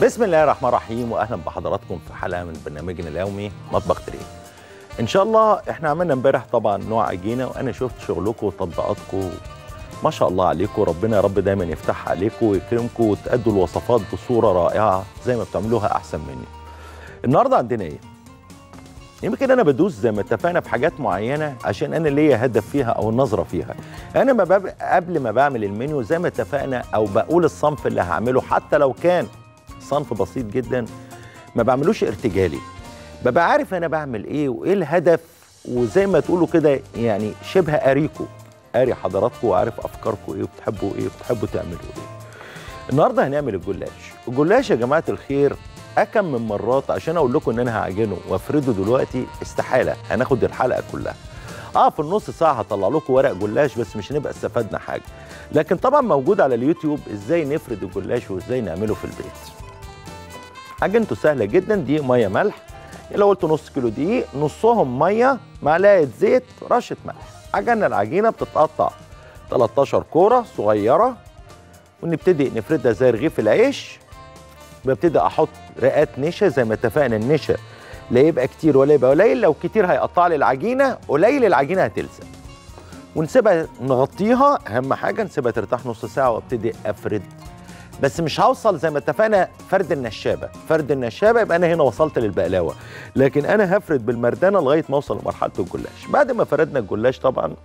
بسم الله الرحمن الرحيم واهلا بحضراتكم في حلقه من برنامجنا اليومي مطبخ تريد ان شاء الله احنا عملنا امبارح طبعا نوع عجينه وانا شفت شغلكم وتطبيقاتكم ما شاء الله عليكم ربنا يا رب دايما يفتح عليكم ويكرمكم وتأدوا الوصفات بصوره رائعه زي ما بتعملوها احسن مني النهارده عندنا ايه يمكن انا بدوس زي ما اتفقنا في حاجات معينه عشان انا ليا هدف فيها او النظره فيها انا ما بب... قبل ما بعمل المنيو زي ما اتفقنا او بقول الصنف اللي هعمله حتى لو كان صنف بسيط جدا ما بعملوش ارتجالي ببقى عارف انا بعمل ايه وايه الهدف وزي ما تقولوا كده يعني شبه قاريكوا قاري حضراتكم وعارف افكاركم ايه وبتحبوا ايه وبتحبوا تعملوا ايه النهارده هنعمل الجلاش الجلاش يا جماعه الخير اكم من مرات عشان اقول لكم ان انا هعجنه وافرده دلوقتي استحاله هناخد الحلقه كلها اه في النص ساعه هطلع لكم ورق جلاش بس مش هنبقى استفدنا حاجه لكن طبعا موجود على اليوتيوب ازاي نفرد الجلاش وازاي نعمله في البيت عجينته سهله جدا دي ميه ملح لو قلت نص كيلو دقيق نصهم ميه معلقه زيت رشه ملح عجنا العجينه بتتقطع 13 كوره صغيره ونبتدي نفردها زي رغيف العيش ببتدي احط رقات نشا زي ما اتفقنا النشا لا يبقى كتير ولا يبقى قليل لو كتير هيقطع لي العجينه قليل العجينه هتلزق ونسيبها نغطيها اهم حاجه نسيبها ترتاح نص ساعه وابتدي افرد بس مش هوصل زي ما اتفقنا فرد النشابه فرد النشابه يبقى انا هنا وصلت للبقلاوه لكن انا هفرد بالمردانه لغايه ما اوصل لمرحله الجلاش بعد ما فردنا الجلاش طبعا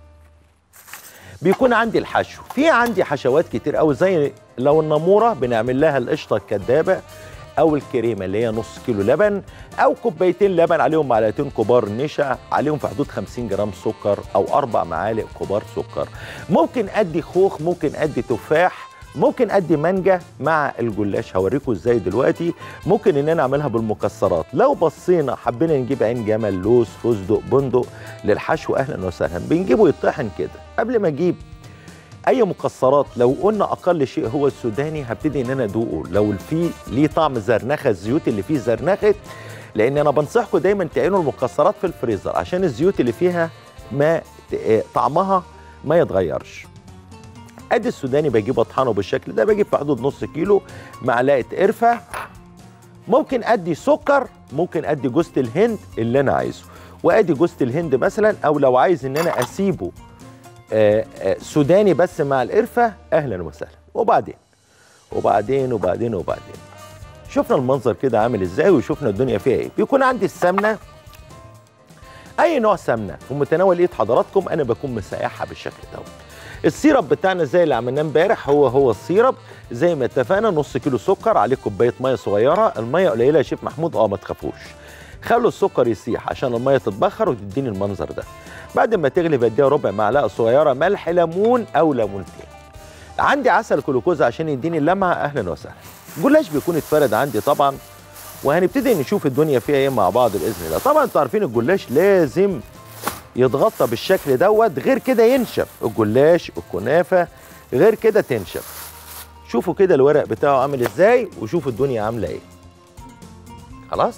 بيكون عندي الحشو في عندي حشوات كتير قوي زي لو النموره بنعمل لها القشطه الكدابه او الكريمه اللي هي نص كيلو لبن او كوبايتين لبن عليهم معلقتين كبار نشا عليهم في حدود 50 جرام سكر او اربع معالق كبار سكر ممكن ادي خوخ ممكن ادي تفاح ممكن ادي مانجا مع الجلاش هوريكم ازاي دلوقتي ممكن ان انا اعملها بالمكسرات لو بصينا حبينا نجيب عين جمل لوز فستق بندق للحشو اهلا وسهلا بنجيبه يطحن كده قبل ما اجيب اي مكسرات لو قلنا اقل شيء هو السوداني هبتدي ان انا ادوقه لو في ليه طعم زرنخه الزيوت اللي فيه زرنخه لان انا بنصحكم دايما تعينوا المكسرات في الفريزر عشان الزيوت اللي فيها ما طعمها ما يتغيرش ادي السوداني بجيب اطحنه بالشكل ده بجيب في حدود نص كيلو معلقه قرفه ممكن ادي سكر ممكن ادي جوزة الهند اللي انا عايزه وادي جوزة الهند مثلا او لو عايز ان انا اسيبه آآ آآ سوداني بس مع القرفه اهلا وسهلا وبعدين وبعدين وبعدين وبعدين شفنا المنظر كده عامل ازاي وشفنا الدنيا فيها ايه بيكون عندي السمنه اي نوع سمنه في متناول ايد حضراتكم انا بكون مسيحها بالشكل دوت السيرب بتاعنا زي اللي عملناه امبارح هو هو السيرب زي ما اتفقنا نص كيلو سكر عليه كوبايه ميه صغيره الميه قليله يا شيف محمود اه ما تخافوش خلوا السكر يسيح عشان الميه تتبخر وتديني المنظر ده بعد ما تغلي بديها ربع معلقه صغيره ملح ليمون او ليمونتين عندي عسل جلوكوز عشان يديني اللمعه اهلا وسهلا جلاش بيكون اتفرد عندي طبعا وهنبتدي نشوف الدنيا فيها ايه مع بعض باذن الله طبعا انتوا عارفين الجلاش لازم يتغطى بالشكل دوت غير كده ينشف الجلاش الكنافه غير كده تنشف شوفوا كده الورق بتاعه عامل ازاي وشوفوا الدنيا عامله ايه خلاص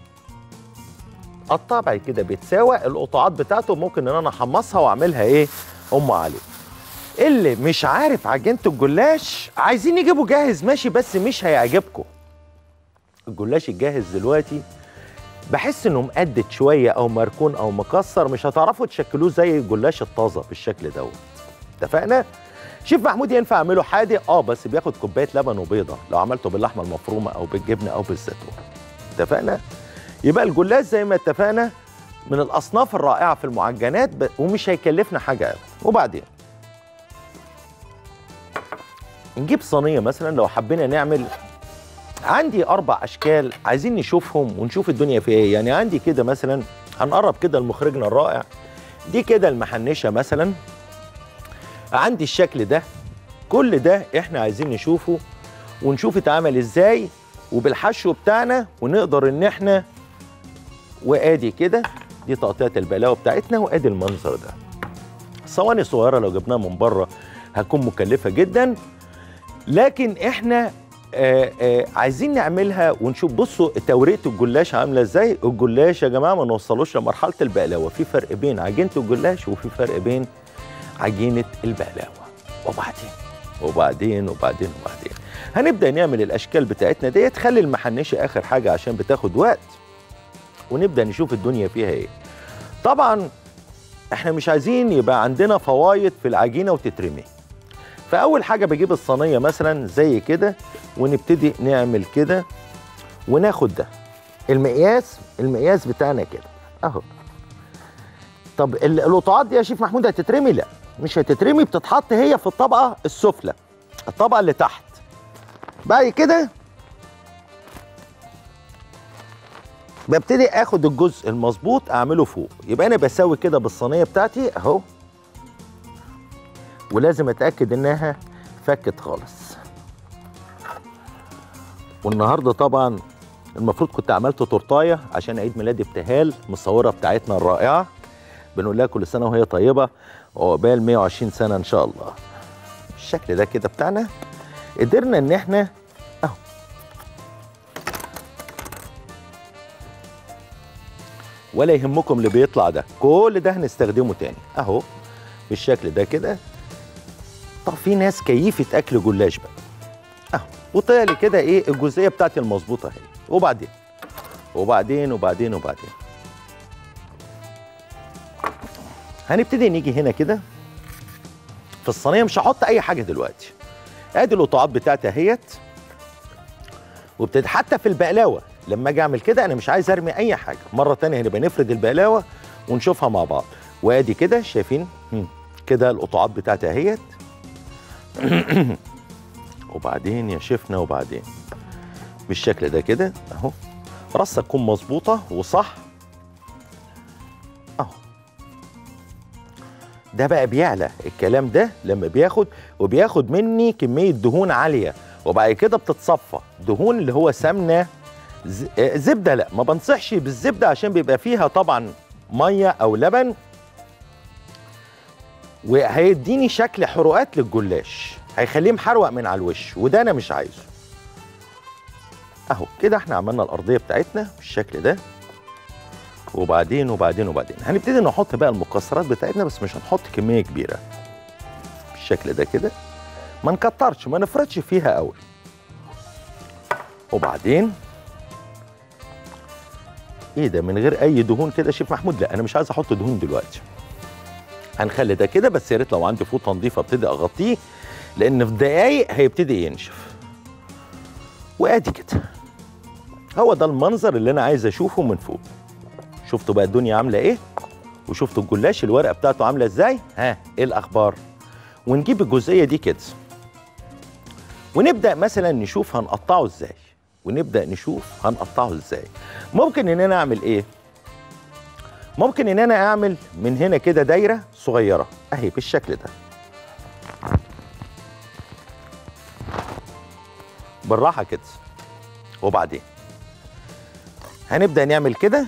الطبع كده بيتساوى القطاعات بتاعته ممكن ان انا احمصها واعملها ايه ام علي اللي مش عارف عجينه الجلاش عايزين يجيبوا جاهز ماشي بس مش هيعجبكم الجلاش الجاهز دلوقتي بحس انه مقدد شويه او مركون او مكسر مش هتعرفوا تشكلوه زي الجلاش الطازه بالشكل دوت اتفقنا شيف محمود ينفع اعمله حادق اه بس بياخد كوبايه لبن وبيضه لو عملته باللحمه المفرومه او بالجبنه او بالزيتون اتفقنا يبقى الجلاش زي ما اتفقنا من الاصناف الرائعه في المعجنات ب... ومش هيكلفنا حاجه قوي وبعدين نجيب صينيه مثلا لو حبينا نعمل عندي اربع اشكال عايزين نشوفهم ونشوف الدنيا فيها ايه يعني عندي كده مثلا هنقرب كده لمخرجنا الرائع دي كده المحنشه مثلا عندي الشكل ده كل ده احنا عايزين نشوفه ونشوف اتعمل ازاي وبالحشو بتاعنا ونقدر ان احنا وادي كده دي تقطيعه البلاوه بتاعتنا وادي المنظر ده صواني صغيره لو جبناها من بره هتكون مكلفه جدا لكن احنا آآ آآ عايزين نعملها ونشوف بصوا توريقه الجلاش عامله ازاي الجلاش يا جماعه ما نوصلوش لمرحله البقلاوه في فرق بين عجينه الجلاش وفي فرق بين عجينه البقلاوه وبعدين وبعدين وبعدين وبعدين هنبدا نعمل الاشكال بتاعتنا ديت خلي المحنشه اخر حاجه عشان بتاخد وقت ونبدا نشوف الدنيا فيها ايه طبعا احنا مش عايزين يبقى عندنا فوايد في العجينه وتترمي فاول حاجه بجيب الصينيه مثلا زي كده ونبتدي نعمل كده وناخد ده المقياس المقياس بتاعنا كده اهو طب ال- القطعات دي يا شيف محمود هتترمي لا مش هتترمي بتتحط هي في الطبقه السفلى الطبقه اللي تحت بعد كده ببتدي اخد الجزء المظبوط اعمله فوق يبقى انا بسوي كده بالصينيه بتاعتي اهو ولازم اتاكد انها فكت خالص والنهارده طبعا المفروض كنت عملت تورتايه عشان عيد ميلاد ابتهال مصوره بتاعتنا الرائعه بنقول لها كل سنه وهي طيبه وعقبال 120 سنه ان شاء الله الشكل ده كده بتاعنا قدرنا ان احنا اهو ولا يهمكم اللي بيطلع ده كل ده هنستخدمه تاني اهو بالشكل ده كده طب في ناس كيفة اكل جلاش بقى اهو وطلع لي كده ايه الجزئيه بتاعتي المظبوطه اهي وبعدين وبعدين وبعدين وبعدين هنبتدي نيجي هنا كده في الصينيه مش هحط اي حاجه دلوقتي ادي القطاعات بتاعتي اهيت وابتدي حتى في البقلاوه لما اجي اعمل كده انا مش عايز ارمي اي حاجه مره تانية هنبقى نفرد البقلاوه ونشوفها مع بعض وادي كده شايفين مم. كده القطاعات بتاعتي اهيت وبعدين يا شيفنا وبعدين بالشكل ده كده اهو رصه تكون مظبوطه وصح اهو ده بقى بيعلى الكلام ده لما بياخد وبياخد مني كميه دهون عاليه وبعد كده بتتصفى دهون اللي هو سمنه ز- آه، زبده لا ما بنصحش بالزبده عشان بيبقى فيها طبعا ميه او لبن وهيديني شكل حروقات للجلاش هيخليه محروق من على الوش وده انا مش عايزه اهو كده احنا عملنا الارضيه بتاعتنا بالشكل ده وبعدين وبعدين وبعدين هنبتدي نحط بقى المكسرات بتاعتنا بس مش هنحط كميه كبيره بالشكل ده كده ما نكترش ما نفرطش فيها قوي وبعدين ايه ده من غير اي دهون كده يا شيف محمود لا انا مش عايز احط دهون دلوقتي هنخلي ده كده بس يا ريت لو عندي فوطه نظيفه ابتدي اغطيه لان في دقايق هيبتدي ينشف وادي كده هو ده المنظر اللي انا عايز اشوفه من فوق شفتوا بقى الدنيا عامله ايه وشفتوا الجلاش الورقه بتاعته عامله ازاي ها ايه الاخبار ونجيب الجزئيه دي كده ونبدا مثلا نشوف هنقطعه ازاي ونبدا نشوف هنقطعه ازاي ممكن ان انا اعمل ايه ممكن ان انا اعمل من هنا كده دايره صغيره اهي بالشكل ده بالراحه كده وبعدين هنبدا نعمل كده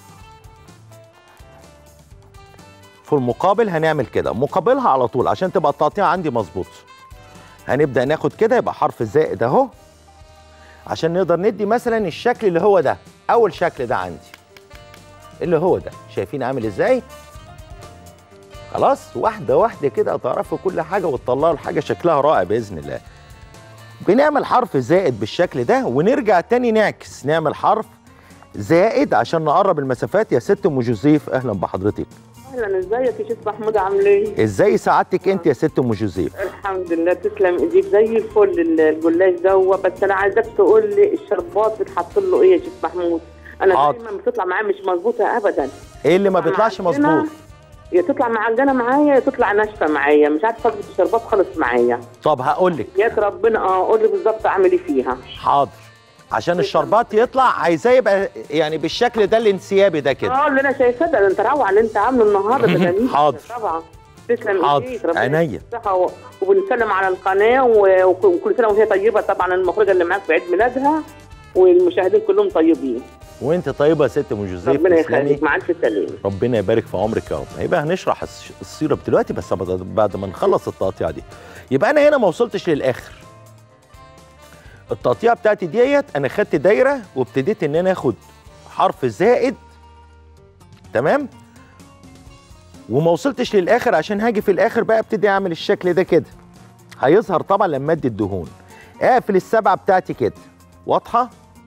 في المقابل هنعمل كده مقابلها على طول عشان تبقى التقطيع عندي مظبوط هنبدا ناخد كده يبقى حرف الزائد اهو عشان نقدر ندي مثلا الشكل اللي هو ده اول شكل ده عندي اللي هو ده شايفين عامل ازاي خلاص واحده واحده كده تعرفوا كل حاجه وتطلعوا الحاجه شكلها رائع باذن الله بنعمل حرف زائد بالشكل ده ونرجع تاني نعكس نعمل حرف زائد عشان نقرب المسافات يا ست ام جوزيف اهلا بحضرتك اهلا ازيك يا شيخ محمود عامل ايه؟ ازاي سعادتك انت يا ست ام جوزيف الحمد لله تسلم ايديك زي الفل الجلاش ده بس انا عايزاك تقول لي الشربات بتحط له ايه يا شيخ محمود؟ انا حاضر. دايما بتطلع معايا مش مظبوطه ابدا ايه اللي ما بيطلعش معجنة، مظبوط يا تطلع معجنه معايا يا تطلع ناشفه معايا مش عارفه اظبط الشربات خالص معايا طب هقول لك يا ربنا اه قول لي بالظبط اعمل ايه فيها حاضر عشان الشربات يطلع عايزاه يبقى يعني بالشكل ده الانسيابي ده كده اه اللي انا شايفاه ده انت روعه اللي انت عامله النهارده ده جميل حاضر. طبعا تسلم حاضر. ايديك ربنا عينيا. يديك الصحة و- وبنسلم على القناه و- وك- وكل سنه وهي طيبه طبعا المخرجه اللي معاك في عيد ميلادها والمشاهدين كلهم طيبين وانت طيبه يا ست ام جوزيف ربنا تسلمي يخليك مع الف سلامه ربنا يبارك في عمرك يا رب هيبقى هنشرح الس- السيره دلوقتي بس بعد- بعد ما نخلص التقطيع دي يبقى انا هنا ما وصلتش للاخر التقطيع بتاعتي ديت انا خدت دايره وابتديت ان انا اخد حرف زائد تمام وما وصلتش للاخر عشان هاجي في الاخر بقى ابتدي اعمل الشكل ده كده هيظهر طبعا لما ادي الدهون اقفل السبعه بتاعتي كده واضحه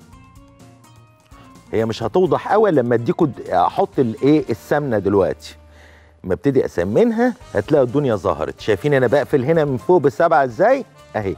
هي مش هتوضح قوي لما اديكوا د- احط الايه السمنه دلوقتي لما ابتدي اسمنها هتلاقوا الدنيا ظهرت شايفين انا بقفل هنا من فوق بسبعه ازاي اهي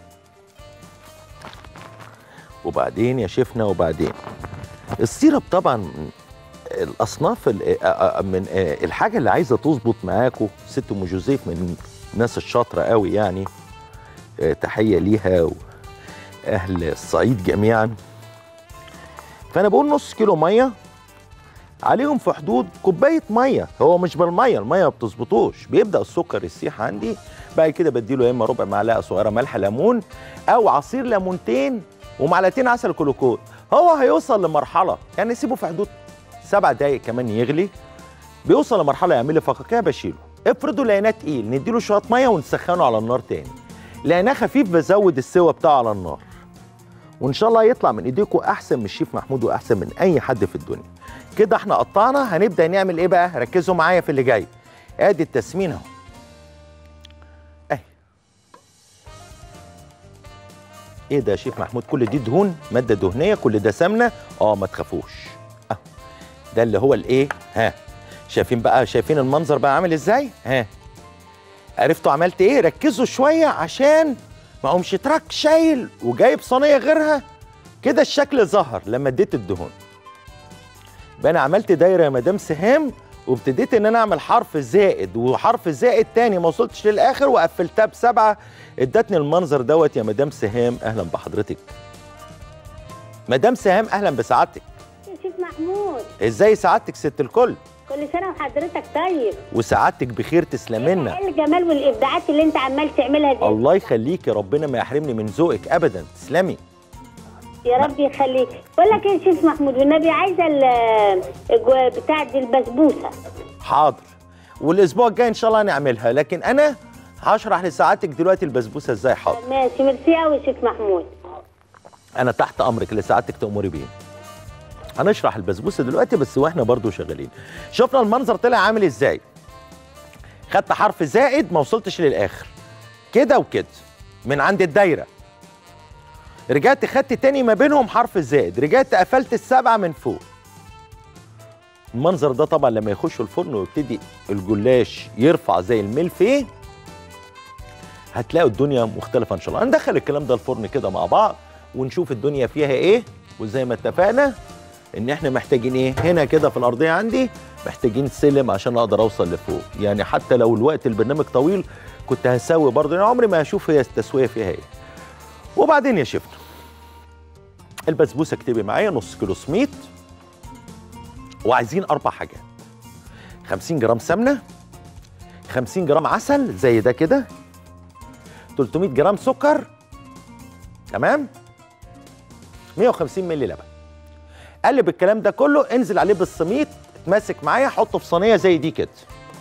وبعدين يا شيفنا وبعدين السيرب طبعا من الاصناف ال- آه، آه، من آه، الحاجه اللي عايزه تظبط معاكم ست ام جوزيف من الناس الشاطره قوي يعني آه، تحيه ليها واهل الصعيد جميعا فانا بقول نص كيلو ميه عليهم في حدود كوبايه ميه هو مش بالميه الميه ما بتظبطوش بيبدا السكر يسيح عندي بعد كده بديله يا اما ربع معلقه صغيره ملح ليمون او عصير ليمونتين ومعلقتين عسل كلوكوز هو هيوصل لمرحله يعني سيبه في حدود سبع دقايق كمان يغلي بيوصل لمرحله يعمل لي فقاقيع بشيله افرضوا لقيناه تقيل نديله شويه ميه ونسخنه على النار تاني لقيناه خفيف بزود السوا بتاعه على النار وان شاء الله يطلع من ايديكم احسن من الشيف محمود واحسن من اي حد في الدنيا كده احنا قطعنا هنبدا نعمل ايه بقى ركزوا معايا في اللي جاي ادي التسمين اهو اهي ايه ده يا شيف محمود كل دي دهون ماده دهنيه كل ده سمنه اه ما تخافوش اهو ده اللي هو الايه ها شايفين بقى شايفين المنظر بقى عامل ازاي ها عرفتوا عملت ايه ركزوا شويه عشان ما اقومش تراك شايل وجايب صينيه غيرها كده الشكل ظهر لما اديت الدهون يبقى انا عملت دايره يا مدام سهام وابتديت ان انا اعمل حرف زائد وحرف زائد تاني ما وصلتش للاخر وقفلتها بسبعه ادتني المنظر دوت يا مدام سهام اهلا بحضرتك مدام سهام اهلا بسعادتك يا شيخ محمود ازاي سعادتك ست الكل كل سنه وحضرتك طيب وسعادتك بخير تسلمنا ايه الجمال والابداعات اللي انت عمال تعملها دي الله يخليكي ربنا ما يحرمني من ذوقك ابدا تسلمي يا رب يخليك بقول لك ايه يا شيخ محمود والنبي عايزه ال- الجو- بتاع دي البسبوسه حاضر والاسبوع الجاي ان شاء الله هنعملها لكن انا هشرح لسعادتك دلوقتي البسبوسه ازاي حاضر ماشي ميرسي قوي يا شيخ محمود انا تحت امرك اللي سعادتك تامري بيه هنشرح البسبوسه دلوقتي بس واحنا برضو شغالين شفنا المنظر طلع عامل ازاي خدت حرف زائد ما وصلتش للاخر كده وكده من عند الدايره رجعت خدت تاني ما بينهم حرف زائد رجعت قفلت السبعه من فوق المنظر ده طبعا لما يخشوا الفرن ويبتدي الجلاش يرفع زي الملفيه هتلاقوا الدنيا مختلفه ان شاء الله هندخل الكلام ده الفرن كده مع بعض ونشوف الدنيا فيها ايه وزي ما اتفقنا ان احنا محتاجين ايه هنا كده في الارضيه عندي محتاجين سلم عشان اقدر اوصل لفوق يعني حتى لو الوقت البرنامج طويل كنت هسوي برضه يعني عمري ما هشوف هي التسويه فيها ايه وبعدين يا شيفنا البسبوسه اكتبي معايا نص كيلو سميت وعايزين اربع حاجات 50 جرام سمنه 50 جرام عسل زي ده كده 300 جرام سكر تمام 150 مللي لبن قلب الكلام ده كله انزل عليه بالسميط اتماسك معايا حطه في صينيه زي دي كده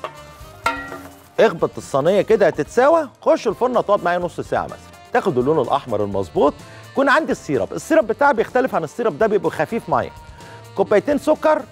اخبط الصينيه كده هتتساوى خش الفرن تقعد معايا نص ساعه مثلا تاخد اللون الاحمر المظبوط يكون عندي السيرب السيرب بتاعي بيختلف عن السيرب ده بيبقى خفيف ميه كوبايتين سكر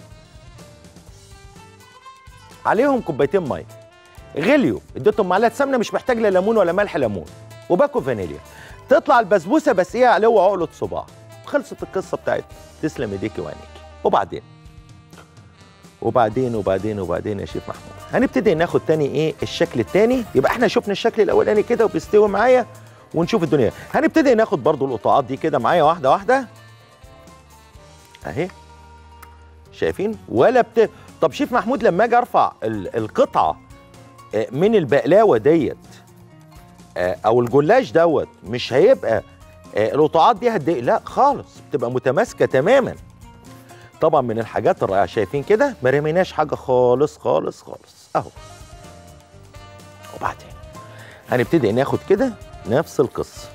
عليهم كوبايتين ميه غليوا اديتهم معلقه سمنه مش محتاج لا ليمون ولا ملح ليمون وباكو فانيليا تطلع البسبوسه بس ايه عليه عقله صباع خلصت القصه بتاعتنا تسلم ايديكي وعينيكي وبعدين وبعدين وبعدين وبعدين يا شيف محمود هنبتدي ناخد تاني ايه الشكل التاني يبقى احنا شفنا الشكل الاولاني كده وبيستوي معايا ونشوف الدنيا هنبتدي ناخد برضو القطاعات دي كده معايا واحده واحده اهي شايفين ولا بت... طب شيف محمود لما اجي ارفع ال- القطعه آه، من البقلاوه ديت آه، او الجلاش دوت مش هيبقى آه، القطاعات دي هتضايق لا خالص بتبقى متماسكه تماما طبعا من الحاجات الرائعه شايفين كده ما رميناش حاجه خالص خالص خالص اهو وبعدين هنبتدي ناخد كده نفس القصه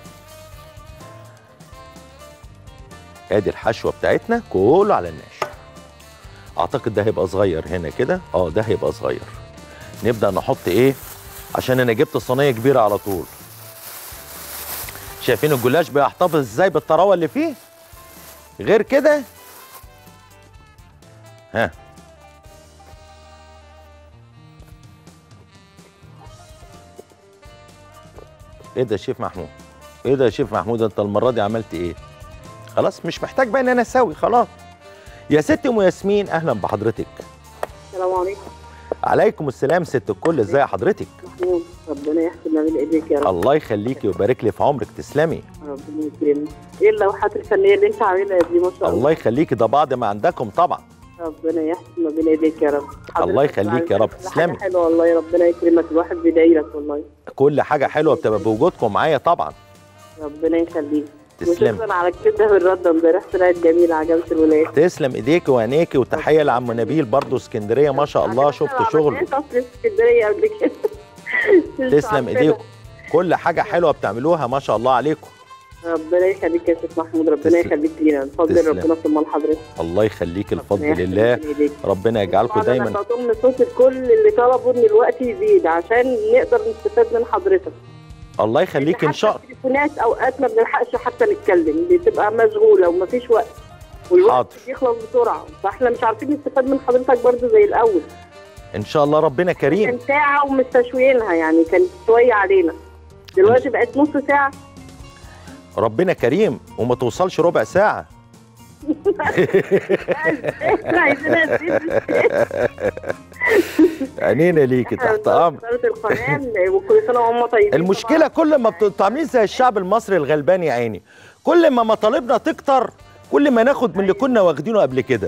ادي الحشوه بتاعتنا كله على الناشف اعتقد ده هيبقى صغير هنا كده اه ده هيبقى صغير نبدا نحط ايه عشان انا جبت صينيه كبيره على طول شايفين الجلاش بيحتفظ ازاي بالطراوه اللي فيه غير كده ها ايه ده يا شيف محمود ايه ده يا شيف محمود انت المره دي عملت ايه خلاص مش محتاج بقى ان انا اسوي خلاص يا ست ام ياسمين اهلا بحضرتك السلام عليكم عليكم السلام ست الكل ازي حضرتك محمود ربنا يحسن ما بين ايديك يا رب الله يخليكي ويبارك لي في عمرك تسلمي ربنا يكرمك ايه اللوحات الفنيه اللي انت عاملها دي ما شاء الله الله يخليكي ده بعض ما عندكم طبعا ربنا يحسن ما بين ايديك يا رب الله حضرتك يخليك يا رب. حاجة تسلمي. حلوه والله ربنا يكرمك الواحد بيدعي لك والله كل حاجه حلوه بتبقى بوجودكم معايا طبعا ربنا يخليك تسلمي وشكرا على الكبده بالرده امبارح طلعت جميله عجبت الولاد تسلم ايديك وعينيكي وتحيه لعم نبيل برضو اسكندريه ما شاء الله شفت شغله عملت اصل في اسكندريه قبل كده مش تسلم عارفة. ايديكم كل حاجه حلوه بتعملوها ما شاء الله عليكم ربنا يخليك يا شيخ محمود ربنا تسلم. يخليك لينا بفضل تسلم. ربنا ثم لحضرتك الله يخليك الفضل ربنا يحسن لله من إيديك. ربنا يجعلكم طبعاً دايما انا بضم صوت الكل اللي طلبوا ان الوقت يزيد عشان نقدر نستفاد من حضرتك الله يخليك ان شاء الله التليفونات اوقات ما بنلحقش حتى نتكلم بتبقى مشغوله ومفيش وقت والوقت حاضر. بيخلص بسرعه فاحنا مش عارفين نستفاد من حضرتك برضو زي الاول ان شاء الله ربنا كريم كان ساعه ومستشوينها يعني كانت شويه علينا دلوقتي بقت نص ساعه ربنا كريم وما توصلش ربع ساعه احنا عايزينها تزيد عينينا ليكي تحت امر إدارة القناه وكل سنه وهم طيبين المشكله كل ما بتعملين زي الشعب المصري الغلبان يا عيني كل ما مطالبنا تكتر كل ما ناخد من اللي كنا واخدينه قبل كده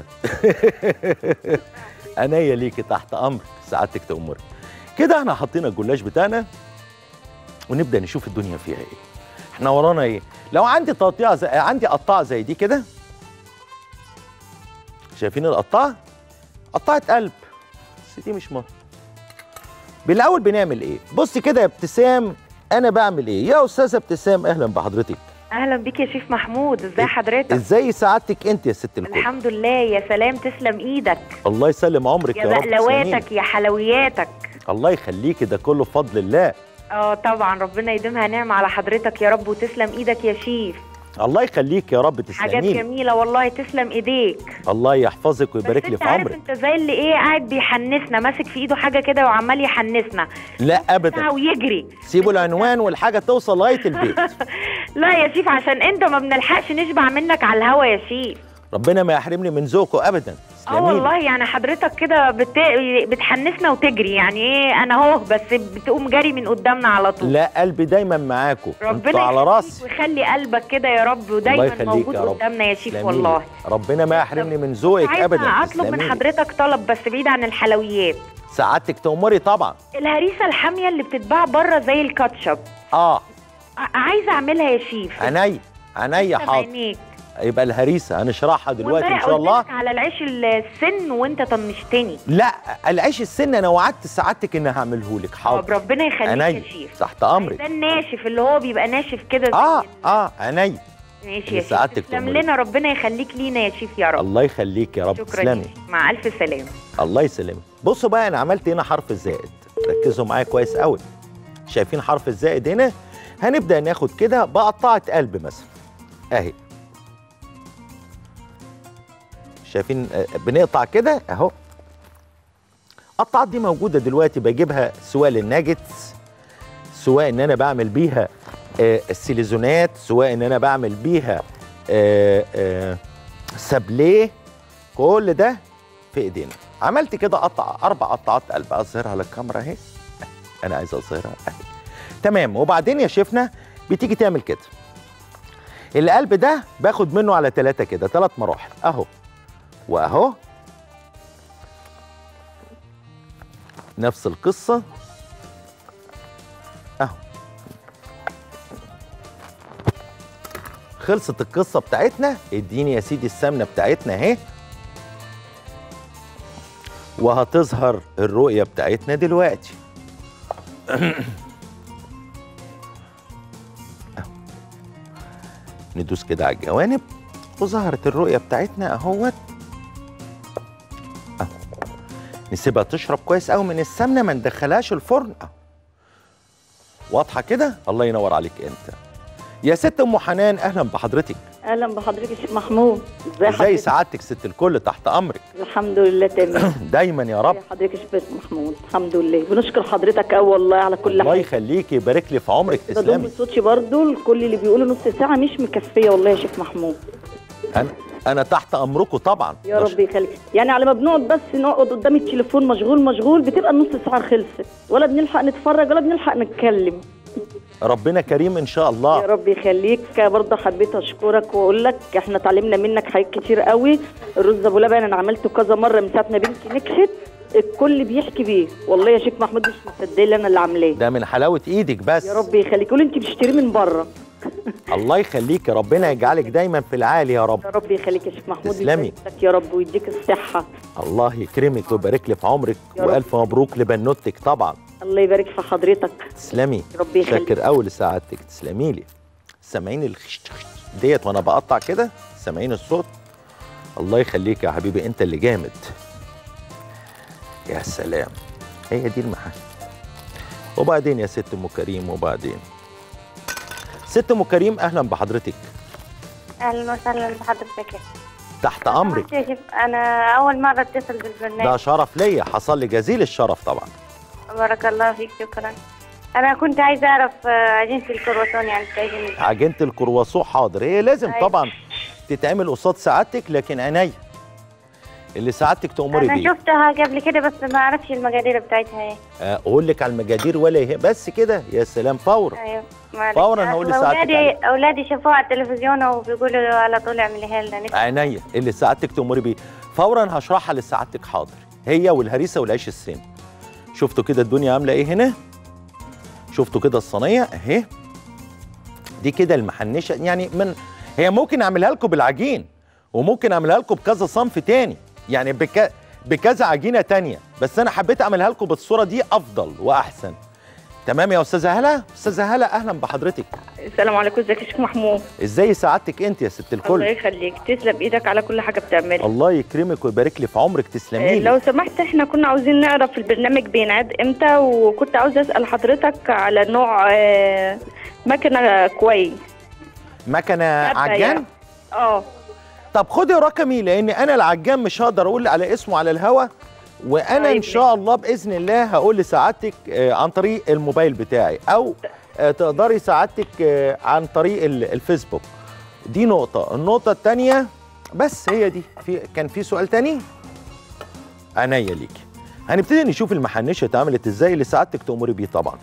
عينيا ليكي تحت امر سعادتك تأمري كده احنا حطينا الجلاش بتاعنا ونبدا نشوف الدنيا فيها ايه احنا ورانا ايه لو عندي تقطيع زي عندي قطاعه زي دي كده شايفين القطاعه قطاعه قلب بس دي مش مهم بالاول بنعمل ايه بصي كده يا ابتسام انا بعمل ايه يا استاذه ابتسام اهلا بحضرتك اهلا بيك يا شيف محمود ازاي حضرتك ازاي سعادتك انت يا ست الكل الحمد لله يا سلام تسلم ايدك الله يسلم عمرك يا يا رب تسلميلي. بقلواتك يا حلوياتك الله يخليكي ده كله بفضل الله اه طبعا ربنا يديمها نعمة على حضرتك يا رب وتسلم ايدك يا شيف الله يخليك يا رب حاجات تسلميلي جميلة والله تسلم ايديك الله يحفظك ويبارك بس لي انت في عارف عمرك انت زي اللي ايه قاعد بيحنسنا ماسك في ايده حاجة كده وعمال يحنسنا لا ابدا ويجري سيبوا العنوان والحاجه توصل لغايه البيت لا يا شيف عشان انت ما بنلحقش نشبع منك على الهوا يا شيف ربنا ما يحرمني من ذوقه ابدا اه تسلميلي. والله يعني حضرتك كده بت... بتحنسنا وتجري يعني ايه انا اهو بس بتقوم جري من قدامنا على طول لا قلبي دايما معاكم انتوا ربنا على يخليك راسي ويخلي قلبك كده يا رب الله ودايما يخليك موجود يا رب. قدامنا يا شيف تسلميلي. والله ربنا ما يحرمني من ذوقك عايزة ابدا اطلب من تسلميلي. حضرتك طلب بس بعيد عن الحلويات سعادتك تأمري طبعا الهريسه الحاميه اللي بتتباع بره زي الكاتشب اه ع- عايزه اعملها يا شيف عينيا عينيا قدام حاضر عينيك. يبقى الهريسه هنشرحها دلوقتي ان وامبارح شاء الله قلت لك على العيش السن وانت طنشتني لا العيش السن انا وعدت سعادتك ان هعمله لك طب حاضر ربنا يخليك عينيا يا شيف تحت امرك ده الناشف اللي هو بيبقى ناشف كده زي اه ال- اه عينيا ماشي اللي يا شيف سعادتك تسلم تأمري. لنا ربنا يخليك لينا يا شيف يا رب الله يخليك يا رب شكرا تسلمي يا شيف. مع الف سلامه الله يسلمك بصوا بقى انا عملت هنا حرف الزائد ركزوا معايا كويس قوي شايفين حرف الزائد هنا هنبدا ناخد كده بقطعه قلب مثلا اهي شايفين آه، بنقطع كده اهو القطعات دي موجوده دلوقتي بجيبها سواء للناجتس سواء ان انا بعمل بيها آه، السيليزونات سواء ان انا بعمل بيها آه، آه، سابليه كل ده في ايدينا عملت كده قطع اربع قطعات قلب اظهرها للكاميرا اهي انا عايز اظهرها اهي تمام وبعدين يا شيفنا بتيجي تعمل كده القلب ده باخد منه على ثلاثة كده ثلاث مراحل اهو واهو نفس القصة اهو خلصت القصة بتاعتنا اديني يا سيدي السمنة بتاعتنا اهي وهتظهر الرؤية بتاعتنا دلوقتي ندوس كده على الجوانب وظهرت الرؤية بتاعتنا اهوت اهو نسيبها تشرب كويس قوي من السمنة ما ندخلهاش الفرن اهو واضحة كده الله ينور عليك انت يا ست ام حنان اهلا بحضرتك اهلا بحضرتك يا شيخ محمود ازي ازاي حضرتك سعادتك ست الكل تحت امرك الحمد لله تمام دايما يا رب ازي حضرتك يا شيخ محمود الحمد لله بنشكر حضرتك قوي والله على كل الله حاجه يخليكي يبارك لي في عمرك بضم تسلمي صوتي برضو لكل اللي بيقولوا نص ساعه مش مكفيه والله يا شيخ محمود انا انا تحت امركم طبعا يا رب يخليك يعني على ما بنقعد بس نقعد قدام التليفون مشغول مشغول بتبقى النص ساعه خلصت ولا بنلحق نتفرج ولا بنلحق نتكلم ربنا كريم ان شاء يا الله رب يخليك برضه حبيت اشكرك واقول لك احنا اتعلمنا منك حاجات كتير قوي الرز ابو لبن انا عملته كذا مره من ساعه ما بنتي نجحت الكل بيحكي بيه والله يا شيخ محمود مش مصدق انا اللي عاملاه ده من حلاوه ايدك بس يا رب يخليك قول انت بتشتريه من بره الله يخليك ربنا يجعلك دايما في العالي يا رب يا رب يخليك يا شيخ محمود تسلمي. يبارك يا رب ويديك الصحه الله يكرمك ويبارك لي في عمرك يا رب. والف مبروك لبنوتك طبعا الله يبارك في حضرتك تسلمي يا رب يخليك شاكر قوي لسعادتك تسلمي لي سامعين الخش ديت وانا بقطع كده سامعين الصوت الله يخليك يا حبيبي انت اللي جامد يا سلام هي دي المحل وبعدين يا ست ام كريم وبعدين ست ام كريم اهلا بحضرتك اهلا وسهلا بحضرتك تحت امرك يا شيف انا اول مره اتصل بالبرنامج ده شرف ليا حصل لي جزيل الشرف طبعا بارك الله فيك شكرا انا كنت عايزه اعرف آه، عجينه الكرواسون يعني بتعجبني إزاي. عجينه الكرواسون حاضر هي لازم أيوة. طبعا تتعمل قصاد سعادتك لكن عينيا اللي سعادتك تأمري انا بيه شفتها قبل كده بس ما اعرفش المقادير بتاعتها ايه اقول لك على المجادير ولا يهمك بس كده يا سلام فورا ايوه معلش. فوراً هقول أصل لساعتك اولادي عليها. اولادي شافوها على التلفزيون وبيقولوا على طول اعمليها لنا نفسي عينيا اللي سعادتك تأمري بيه فورا هشرحها لسعادتك حاضر هي والهريسه والعيش السام شفتوا كده الدنيا عامله ايه هنا شفتوا كده الصينيه اهي دي كده المحنشه يعني من هي ممكن اعملها لكم بالعجين وممكن اعملها لكم بكذا صنف تاني يعني بك بكذا عجينه تانية بس انا حبيت اعملها لكم بالصوره دي افضل واحسن تمام يا استاذه هلا استاذه هلا اهلا بحضرتك السلام عليكم ازيك يا شيخ محمود ازاي سعادتك انت يا ست الله الكل يخليك تسلم ايدك على كل حاجه بتعملها الله يكرمك ويبارك لي في عمرك تسلمي آه، لي لو سمحت احنا كنا عاوزين نعرف البرنامج بينعاد امتى وكنت عاوزه اسال حضرتك على نوع آه، مكنه كويس مكنه حابة عجان يعني. اه طب خدي رقمي لان انا العجان مش هقدر اقول على اسمه على الهوا وانا ان طيب. شاء الله باذن الله هقول لسعادتك آه، عن طريق الموبايل بتاعي او آه، تقدري سعادتك آه، عن طريق ال- الفيسبوك دي نقطه النقطه الثانيه بس هي دي في كان في سؤال تاني عينيا ليكي هنبتدي نشوف المحنشه اتعملت ازاي اللي سعادتك تأمري بيه طبعا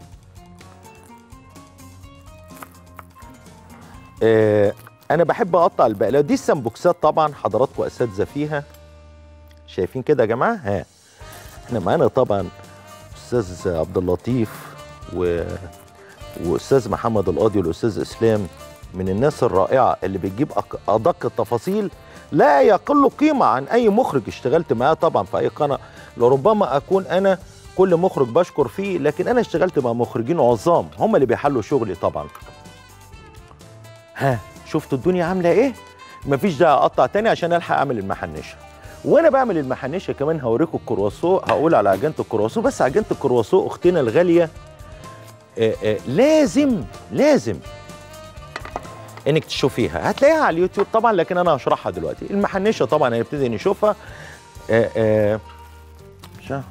آه، انا بحب اقطع البقلاوه دي السمبوكسات طبعا حضراتكم اساتذه فيها شايفين كده يا جماعه ها احنا معانا طبعا استاذ عبد اللطيف و... واستاذ محمد القاضي والاستاذ اسلام من الناس الرائعه اللي بتجيب أق- ادق التفاصيل لا يقل قيمه عن اي مخرج اشتغلت معاه طبعا في اي قناه لربما اكون انا كل مخرج بشكر فيه لكن انا اشتغلت مع مخرجين عظام هم اللي بيحلوا شغلي طبعا ها شفتوا الدنيا عامله ايه مفيش داعي اقطع تاني عشان الحق اعمل المحنشه وانا بعمل المحنشه كمان هوريكم الكرواسو هقول على عجينه الكرواسو بس عجينه الكرواسو اختنا الغاليه آه آه لازم لازم انك تشوفيها هتلاقيها على اليوتيوب طبعا لكن انا هشرحها دلوقتي المحنشه طبعا هنبتدي نشوفها آه آه شا-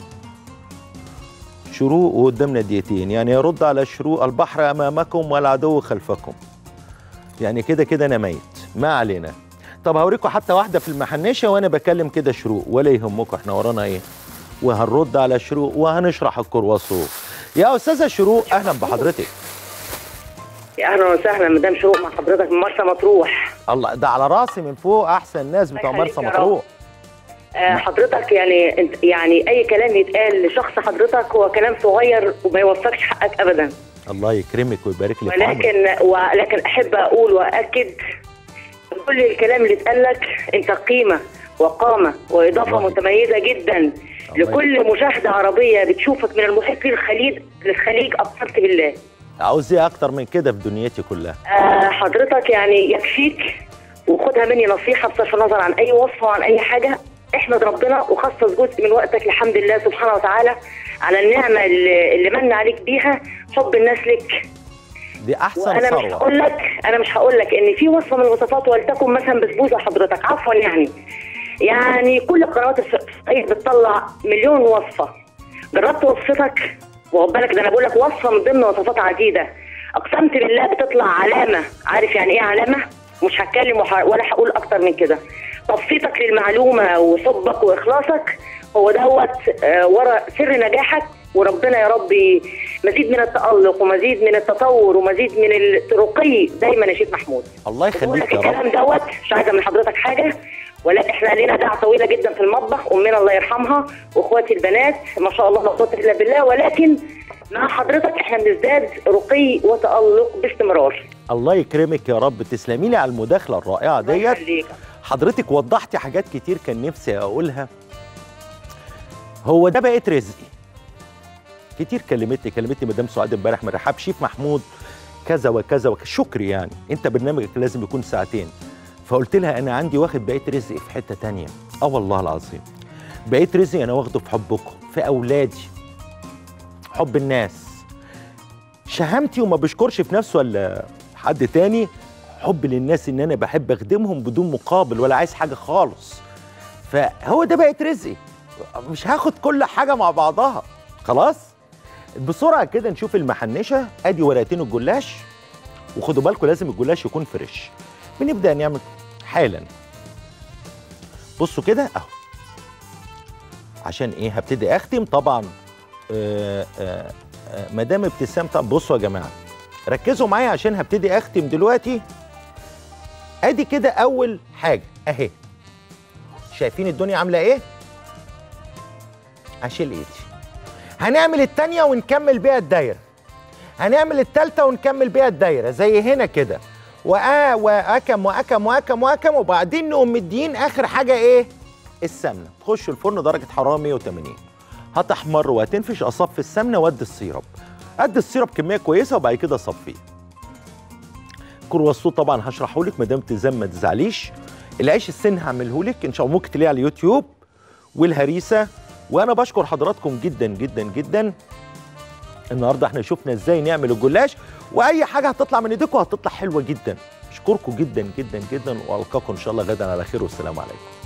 شروق وقدامنا دقيقتين يعني يرد على شروق البحر امامكم والعدو خلفكم يعني كده كده انا ميت ما علينا طب هوريكم حتى واحده في المحنشه وانا بكلم كده شروق ولا يهمكم احنا ورانا ايه وهنرد على شروق وهنشرح الكرواسو يا استاذه شروق اهلا بحضرتك يا اهلا وسهلا مدام شروق مع حضرتك من مرسى مطروح الله ده على راسي من فوق احسن ناس بتوع الله مرسى يخليك يا مطروح آه حضرتك يعني انت يعني اي كلام يتقال لشخص حضرتك هو كلام صغير وما يوفقش حقك ابدا الله يكرمك ويبارك لي في عمرك ولكن ولكن احب اقول واكد كل الكلام اللي اتقال لك انت قيمه وقامه واضافه الله. متميزه جدا لكل مشاهده عربيه بتشوفك من المحيط للخليج للخليج اقسمت بالله عاوز ايه اكتر من كده في دنيتي كلها آه حضرتك يعني يكفيك وخدها مني نصيحه بصرف النظر عن اي وصفه وعن اي حاجه احمد ربنا وخصص جزء من وقتك الحمد لله سبحانه وتعالى على النعمه اللي, اللي من عليك بيها حب الناس لك دي احسن وانا مش ثروه هقول لك انا مش هقول لك ان في وصفه من الوصفات ولتكن مثلا بسبوسه حضرتك عفوا يعني يعني كل القنوات الفضائيه بتطلع مليون وصفه جربت وصفتك واخد بالك ده انا بقول لك وصفه من ضمن وصفات عديده اقسمت بالله بتطلع علامه عارف يعني ايه علامه مش هتكلم وح- ولا هقول اكتر من كده تبسيطك للمعلومه وحبك واخلاصك هو دوت آه، ورا سر نجاحك وربنا يا رب مزيد من التألق ومزيد من التطور ومزيد من الرقي دايما يا شيخ محمود الله بقول يخليك لك يا رب الكلام دوت مش عايزه من حضرتك حاجه ولا احنا لنا دعوه طويله جدا في المطبخ امنا الله يرحمها واخواتي البنات ما شاء الله لا قوه الا بالله ولكن مع حضرتك احنا بنزداد رقي وتألق باستمرار الله يكرمك يا رب تسلمي لي على المداخله الرائعه الله ديت يخليك. حضرتك وضحتي حاجات كتير كان نفسي اقولها هو ده بقيت رزقي كتير كلمتني كلمتني مدام سعاد امبارح من رحاب شيف محمود كذا وكذا وكذا شكري يعني انت برنامجك لازم يكون ساعتين فقلت لها انا عندي واخد بقيت رزقي في حته تانية اه والله العظيم بقيت رزقي انا واخده في حبكم في اولادي حب الناس شهامتي وما بشكرش في نفسه ولا حد تاني حب للناس ان انا بحب اخدمهم بدون مقابل ولا عايز حاجه خالص فهو ده بقت رزقي مش هاخد كل حاجه مع بعضها خلاص بسرعه كده نشوف المحنشه ادي ورقتين الجلاش وخدوا بالكم لازم الجلاش يكون فريش بنبدا نعمل حالا بصوا كده اهو عشان ايه هبتدي اختم طبعا آه آه آه مدام ابتسام طب بصوا يا جماعه ركزوا معايا عشان هبتدي اختم دلوقتي ادي كده اول حاجه اهي شايفين الدنيا عامله ايه اشيل ايدي هنعمل التانية ونكمل بيها الدايره هنعمل التالتة ونكمل بيها الدايره زي هنا كده وآ واكم واكم واكم واكم وبعدين نقوم مدين اخر حاجه ايه السمنه تخش الفرن درجه حراره 180 هتحمر وهتنفش اصفي السمنه وادي السيرب قد السيرب كميه كويسه وبعد كده اصفيه كرواسون طبعا هشرحه لك مدام تزام ما تزعليش العيش السن هعمله لك ان شاء الله ممكن تلاقيه على اليوتيوب والهريسه وانا بشكر حضراتكم جدا جدا جدا النهارده احنا شفنا ازاي نعمل الجلاش واي حاجه هتطلع من ايديكم هتطلع حلوه جدا اشكركم جدا جدا جدا والقاكم ان شاء الله غدا على خير والسلام عليكم